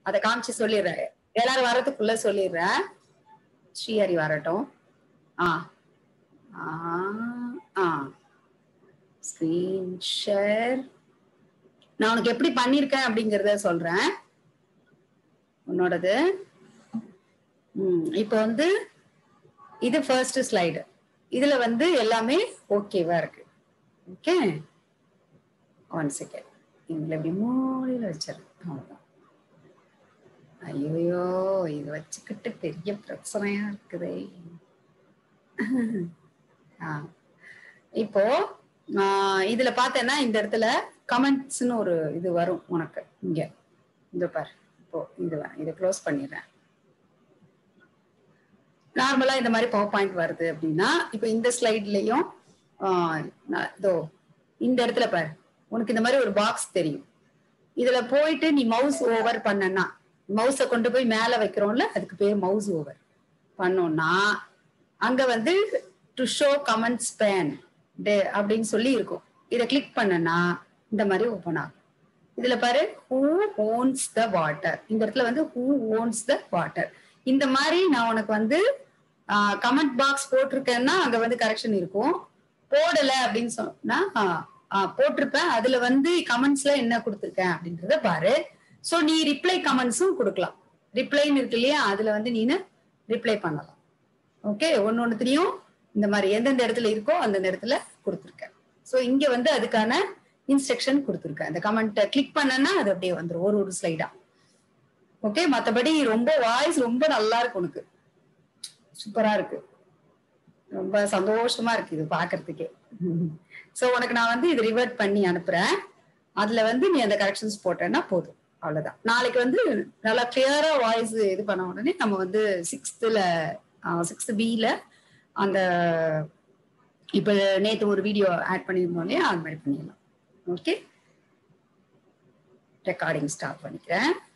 அதை காமிச்சு சொல்லிடுறேன் எல்லாரும் வரதுக்குள்ள சொல்லிடுறேன் ஸ்ரீஹரி வரட்டும் ஆ ஆ ஆ ஸ்கிரீன் ஷேர் நான் உனக்கு எப்படி பண்ணிருக்கேன் அப்படிங்கறத சொல்றேன் உன்னோடது ம் இப்போ வந்து இது ஃபர்ஸ்ட் ஸ்லைடு இதுல வந்து எல்லாமே ஓகேவா இருக்கு ஓகே ஒன் செகண்ட் இவங்களை இப்படி மூலையில வச்சிருக்கேன் அவ்வளவுதான் ஐயோ இது வச்சுக்கிட்டு பெரிய பிரச்சனையா இருக்குதே ஆ இப்போ ஆஹ் இதுல பார்த்தேன்னா இந்த இடத்துல கமெண்ட்ஸ்னு ஒரு இது வரும் உனக்கு இங்க இந்த பாரு இப்போ இது வே- இதை க்ளோஸ் பண்ணிடுறேன் நார்மலா இந்த மாதிரி பவர் பாயிண்ட் வருது அப்படின்னா இப்போ இந்த ஸ்லைட்லயும் இதோ இந்த இடத்துல பாரு உனக்கு இந்த மாதிரி ஒரு பாக்ஸ் தெரியும் இதுல போயிட்டு நீ மவுஸ் ஓவர் பண்ணனா மவுஸை கொண்டு போய் மேல வைக்கிறோம்ல அதுக்கு பேர் மவுஸ் ஓவர் பண்ணோம்னா அங்க வந்து டு ஷோ கமெண்ட் ஸ்பேன் அப்படின்னு சொல்லி இருக்கும் இதை கிளிக் பண்ணனா இந்த மாதிரி ஓபன் ஆகும் இதுல பாரு ஹூ ஓன்ஸ் த வாட்டர் இந்த இடத்துல வந்து ஹூ ஓன்ஸ் த வாட்டர் இந்த மாதிரி நான் உனக்கு வந்து கமெண்ட் பாக்ஸ் போட்டிருக்கேன்னா அங்க வந்து கரெக்ஷன் இருக்கும் போடல அப்படின்னு சொன்னா ஆஹ், ஆஹ், போட்டிருப்பேன் அதுல வந்து கமெண்ட்ஸ்ல என்ன கொடுத்துருக்கேன் அப்படின்றத பாரு சோ நீ ரிப்ளை கமெண்ட்ஸும் கொடுக்கலாம் ரிப்ளைன்னு இருக்கு இல்லையா அதுல வந்து நீனு ரிப்ளை பண்ணலாம் ஓகே ஒன்னு ஒன்னுத்தையும் இந்த மாதிரி எந்தெந்த இடத்துல இருக்கோ அந்தந்த இடத்துல கொடுத்துருக்கேன் சோ இங்க வந்து அதுக்கான இன்ஸ்ட்ரக்ஷன் கொடுத்துருக்கேன் அந்த கமெண்ட் கிளிக் பண்ணனா அது அப்படியே வந்துரும் ஒரு ஒரு ஸ்லைடா ஓகே மத்தபடி ரொம்ப வாய்ஸ் ரொம்ப நல்லா இருக்கு உனக்கு சூப்பரா இருக்கு ரொம்ப சந்தோஷமா இருக்கு இது பாக்குறதுக்கே சோ உனக்கு நான் வந்து இது ரிவர்ட் பண்ணி அனுப்புறேன் அதுல வந்து நீ அந்த கரெக்ஷன்ஸ் போட்டேன்னா போதும் அவ்வளவுதான் நாளைக்கு வந்து நல்லா கிளியரா வாய்ஸ் இது பண்ண உடனே நம்ம வந்து சிக்ஸ்த்துல சிக்ஸ்த் பில அந்த இப்ப நேத்து ஒரு வீடியோ ஆட் பண்ணியிருந்தோம் இல்லையா அது மாதிரி பண்ணிடலாம் ஓகே ரெக்கார்டிங் ஸ்டார்ட் பண்ணிக்கிறேன்